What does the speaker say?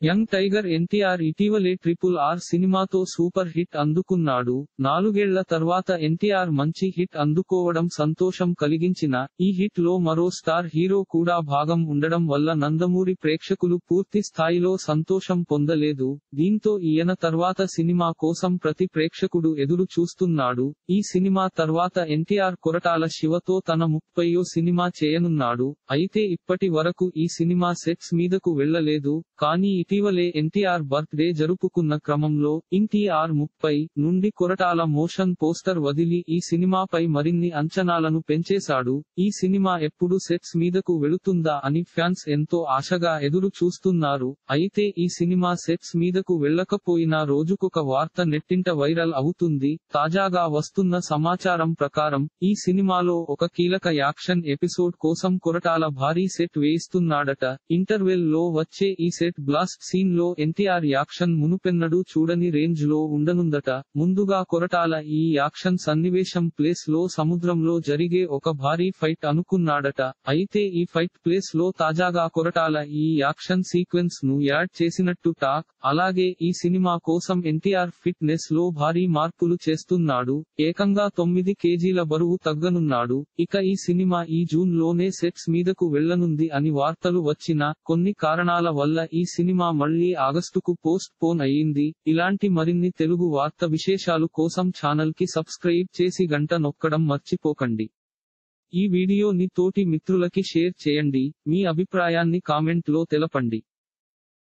young tiger NTR ఇటీవలే triple R సినిమాతో super hit అందుకున్నాడు నాలుగేళ్ల తర్వాత ఎన్టీఆర్ మంచి హిట్ అందుకోవడం సంతోషం కలిగించిన ఈ హిట్ లో మరో స్టార్ హీరో కూడా భాగం ఉండడం వల్ల నందమూరి ప్రేక్షకులు పూర్తి స్థాయిలో సంతోషం పొందలేదు దీంతో ఈయన తర్వాత సినిమా కోసం ప్రతి ప్రేక్షకుడు ఎదురు చూస్తున్నాడు ఈ సినిమా తర్వాత ఎన్టీఆర్ కొరటాల శివతో తన ముప్పయో సినిమా చేయనున్నాడు అయితే ఇప్పటి వరకు ఈ సినిమా సెట్స్ మీదకు వెళ్లలేదు కానీ ఇటీవలే ఎన్టీఆర్ బర్త్ డే జరుపుకున్న క్రమంలో ఎన్టీఆర్ ముప్పై నుండి కొరటాల మోషన్ పోస్టర్ వదిలి ఈ సినిమాపై మరిన్ని అంచనాలను పెంచేశాడు ఈ సినిమా ఎప్పుడు సెట్స్ మీదకు వెళుతుందా అని ఫ్యాన్స్ ఎంతో ఆశగా ఎదురు చూస్తున్నారు అయితే ఈ సినిమా సెట్స్ మీదకు వెళ్ళకపోయినా రోజుకొక వార్త నెట్టింట వైరల్ అవుతుంది తాజాగా వస్తున్న సమాచారం ప్రకారం ఈ సినిమాలో ఒక కీలక యాక్షన్ ఎపిసోడ్ కోసం కొరటాల భారీ సెట్ వేయిస్తున్నాడట ఇంటర్వెల్ లో వచ్చే ఈ సెట్ బ్లాస్ట్ సీన్ లో ఎన్టీఆర్ యాక్షన్ మునుపెన్నడూ చూడని రేంజ్ లో ఉండనుందట ముందుగా కొరటాల ఈ యాక్షన్ సన్నివేశం ప్లేస్ లో సముద్రంలో జరిగే ఒక భారీ ఫైట్ అనుకున్నాడట అయితే ఈ ఫైట్ ప్లేస్ లో తాజాగా కొరటాల ఈ యాక్షన్ సీక్వెన్స్ ను యాడ్ చేసినట్టు టాక్ అలాగే ఈ సినిమా కోసం ఎన్టీఆర్ ఫిట్నెస్ లో భారీ మార్పులు చేస్తున్నాడు ఏకంగా తొమ్మిది కేజీల బరువు తగ్గనున్నాడు ఇక ఈ సినిమా ఈ జూన్ లోనే సెట్స్ మీదకు వెళ్లనుంది అని వార్తలు వచ్చినా కొన్ని కారణాల వల్ల ఈ సినిమా మళ్లీ ఆగస్టుకు పోస్ట్ పోన్ అయ్యింది ఇలాంటి మరిన్ని తెలుగు వార్త విశేషాలు కోసం ఛానల్ కి సబ్స్క్రైబ్ చేసి గంట నొక్కడం మర్చిపోకండి ఈ వీడియోని తోటి మిత్రులకి షేర్ చేయండి మీ అభిప్రాయాన్ని కామెంట్ లో తెలపండి